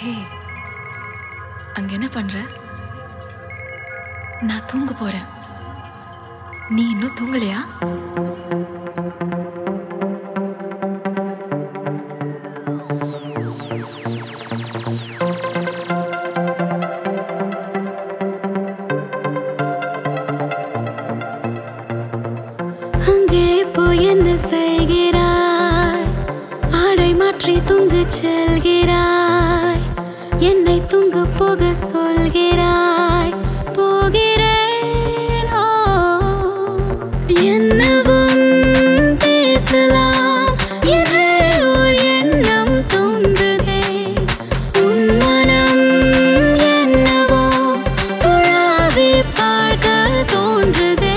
ஹே அங்க என்ன பண்ற நான் தூங்க போறேன் நீ இன்னும் தூங்கலையா அங்கே போய் என்ன செய்கிறாய் ஆடை மாற்றி தூங்கச் செல்கிறாய் என்னை தூங்க போக சொல்கிறாய் போகிறேன் ஓ என்னவும் பேசலாம் என்றே ஓர் எண்ணம் தோன்றுதே உன் மனம் என்னவோ துழாவி பார்க்க தோன்றுதே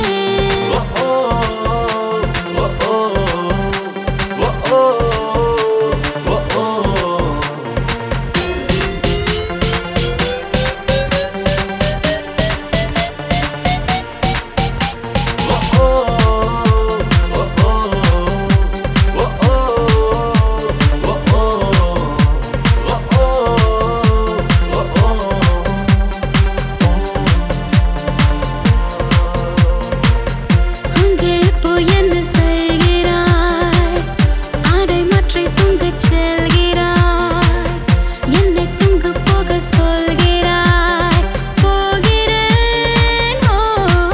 அங்கே போய் என்ன செய்கிறாய் ஆடை மாற்றி தூங்கச் செல்கிறாய் என்னை தூங்க போக சொல்கிறாய் போகிறேன் ஓ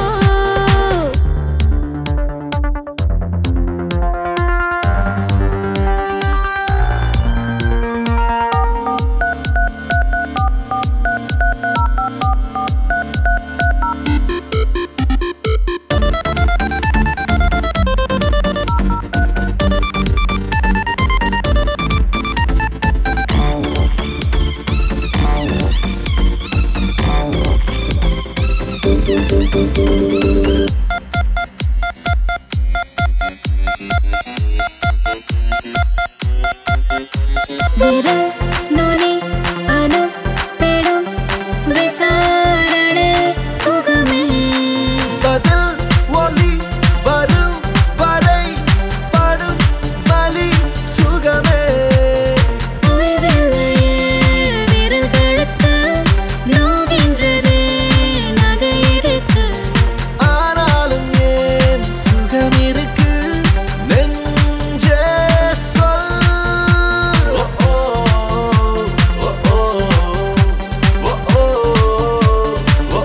விரல் நுனி அனுப்பிடும் விசாரணை சுகமே பதில் ஒலி வரும் வரை படும் வலி சுகமே ஓய்வில்லையே விரல்களுக்கு நோகின்றதே நகையிருக்கு ஆனாலும் ஏன் சுகம் இருக்கு நெஞ்சே சொல் ஓ ஓ ஓ ஓ ஓ ஓ ஓ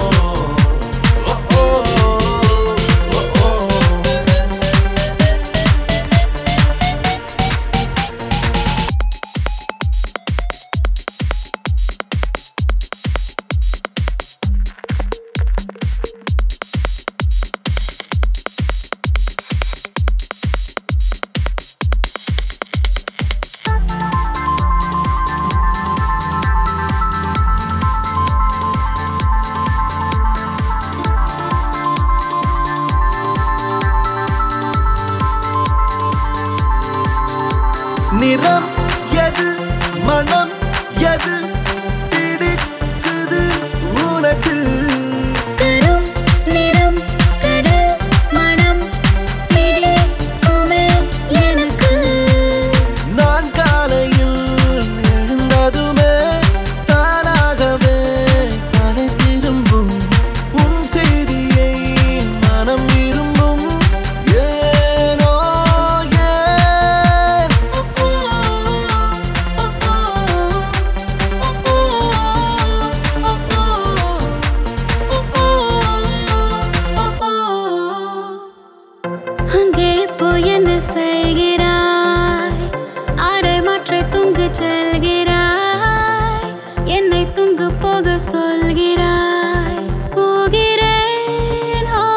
ஓ ஓ ஓ நிறம் எது மனம் எது பிடிக்குது உனக்கு கரும் நிறம் கடல் மனம் பிடிக்குமே எனக்கு நான் காலையில் எழுந்ததுமே தானாகவே தலை திரும்பும் உன் செய்தியை மனம் விரும்பும் ஏனோ ஏன் அங்கே போய் என்ன செய்கிறாய் ஆடை மாற்றி தூங்கு செல்கிறாய் என்னை தூங்க போக சொல்கிறாய் போகிறேன் ஓ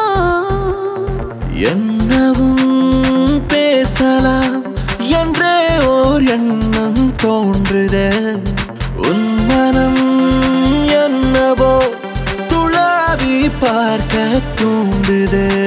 என்னவும் பேசலாம் என்றே ஓர் எண்ணம் தோன்றுதே உன் மனம் என்னவோ துளாவி பார்க்க தூண்டுதே